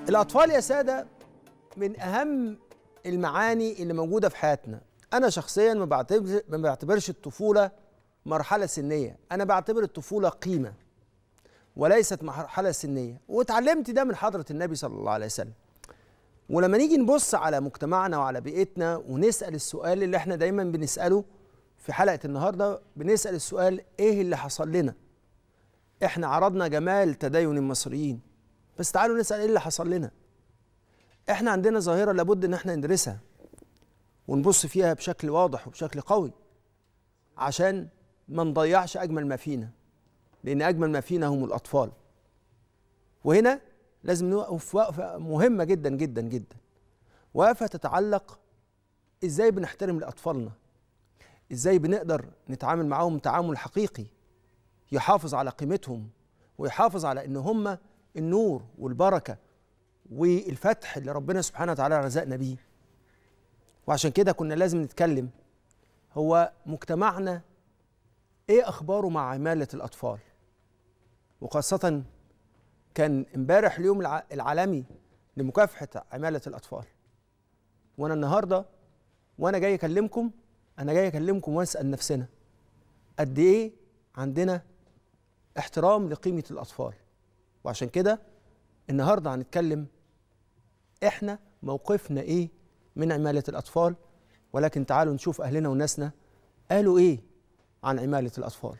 الأطفال يا سادة من أهم المعاني اللي موجودة في حياتنا أنا شخصيا ما بعتبر ما بعتبرش الطفولة مرحلة سنية أنا بعتبر الطفولة قيمة وليست مرحلة سنية واتعلمت ده من حضرة النبي صلى الله عليه وسلم ولما نيجي نبص على مجتمعنا وعلى بيئتنا ونسأل السؤال اللي احنا دايما بنسأله في حلقة النهاردة بنسأل السؤال ايه اللي حصل لنا احنا عرضنا جمال تدين المصريين بس تعالوا نسأل ايه اللي حصل لنا احنا عندنا ظاهرة لابد ان احنا ندرسها ونبص فيها بشكل واضح وبشكل قوي عشان ما نضيعش اجمل ما فينا لان اجمل ما فينا هم الاطفال وهنا لازم نوقف وقفه مهمه جدا جدا جدا وقفه تتعلق ازاي بنحترم لاطفالنا ازاي بنقدر نتعامل معاهم تعامل حقيقي يحافظ على قيمتهم ويحافظ على ان هم النور والبركه والفتح اللي ربنا سبحانه وتعالى رزقنا بيه وعشان كده كنا لازم نتكلم هو مجتمعنا ايه اخباره مع عماله الاطفال وخاصه كان امبارح اليوم الع- العالمي لمكافحه عماله الاطفال وانا النهارده وانا جاي اكلمكم انا جاي اكلمكم واسال نفسنا قد ايه عندنا احترام لقيمه الاطفال وعشان كده النهارده هنتكلم احنا موقفنا ايه من عماله الاطفال ولكن تعالوا نشوف اهلنا وناسنا قالوا ايه عن عماله الاطفال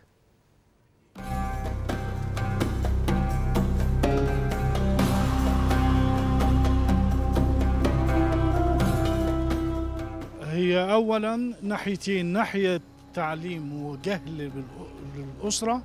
هي اولا ناحيتين ناحيه تعليم وجهل بالأ- للاسره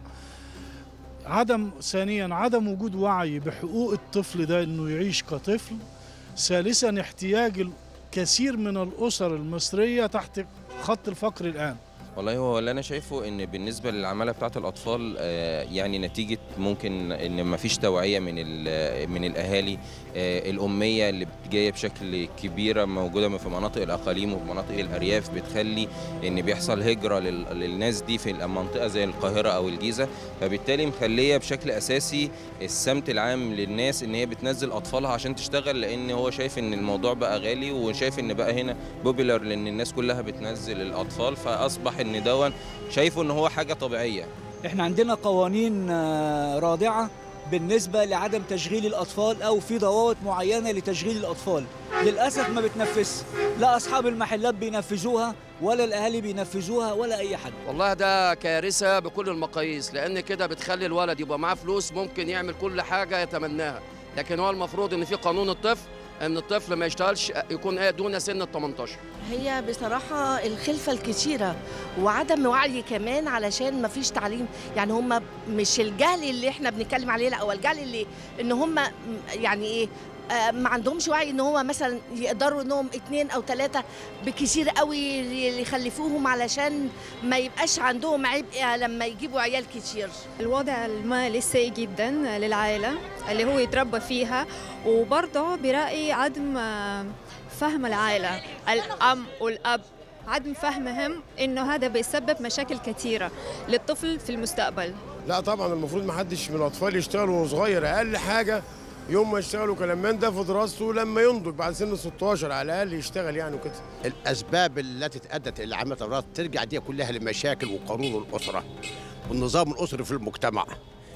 عدم ثانيا عدم وجود وعي بحقوق الطفل ده انه يعيش كطفل ثالثا احتياج الكثير من الاسر المصريه تحت خط الفقر الان والله هو اللي انا شايفه ان بالنسبه للعماله بتاعه الاطفال آه، يعني نتيجه ممكن ان ما فيش توعيه من ال- من الاهالي آه، الاميه اللي جايه بشكل كبيره موجوده في مناطق الاقاليم وفي مناطق الارياف بتخلي ان بيحصل هجره لل- للناس دي في المنطقه زي القاهره او الجيزه فبالتالي مخليه بشكل اساسي السمت العام للناس ان هي بتنزل اطفالها عشان تشتغل لان هو شايف ان الموضوع بقى غالي وشايف ان بقى هنا بوبيلر لان الناس كلها بتنزل الاطفال فاصبح ان دون شايفه ان هو حاجه طبيعيه احنا عندنا قوانين آه، رادعة بالنسبة لعدم تشغيل الأطفال أو في ضوابط معينة لتشغيل الأطفال للأسف ما بتنفذش لا أصحاب المحلات بينفذوها ولا الأهالي بينفذوها ولا أي حد والله ده كارثة بكل المقاييس لأن كده بتخلي الولد يبقى معاه فلوس ممكن يعمل كل حاجة يتمناها لكن هو المفروض إن في قانون الطفل إن الطفل ما يشتغلش يكون إيه دون سن ال 18 هي بصراحة الخلفة الكتيرة وعدم وعي كمان علشان ما فيش تعليم يعني هم مش الجهل اللي احنا بنتكلم عليه لا هو الجهل اللي ان هم يعني ايه آه، ما عندهمش وعي ان هو مثلا يقدروا انهم اتنين او ثلاثة بكثير قوي يخلفوهم علشان ما يبقاش عندهم عبء لما يجيبوا عيال كتير الوضع المالي سيء جدا للعائلة اللي هو يتربى فيها وبرضه برأيي عدم آه، فهم العائلة الأم والأب عدم فهمهم إنه هذا بيسبب مشاكل كثيرة للطفل في المستقبل لا طبعا المفروض ما حدش من الاطفال يشتغل وهو صغير اقل حاجه يوم ما يشتغلوا كلام من ده في دراسته لما ينضج بعد سن 16 على الاقل يشتغل يعني وكده الاسباب التي ادت الى عمليه الامراض ترجع دي كلها لمشاكل وقانون الاسره والنظام الاسري في المجتمع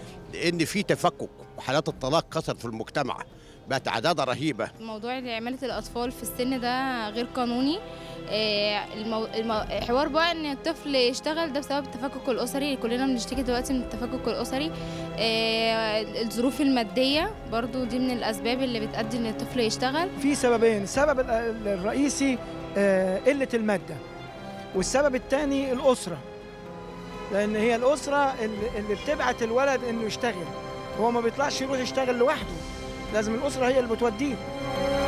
لان في تفكك وحالات الطلاق كثرت في المجتمع بقت اعداد رهيبه موضوع عمالة الأطفال في السن ده غير قانوني آه، المو... المو... حوار بقى إن الطفل يشتغل ده بسبب التفكك الأسري كلنا بنشتكي دلوقتي من التفكك الأسري آه، الظروف المادية برضو دي من الأسباب اللي بتأدي إن الطفل يشتغل في سببين السبب ال- ال- الرئيسي آه، قلة المادة والسبب الثاني الأسرة لأن هي الأسرة اللي اللي بتبعت الولد إنه يشتغل هو ما بيطلعش يروح يشتغل لوحده لازم الأسرة هي اللي بتوديه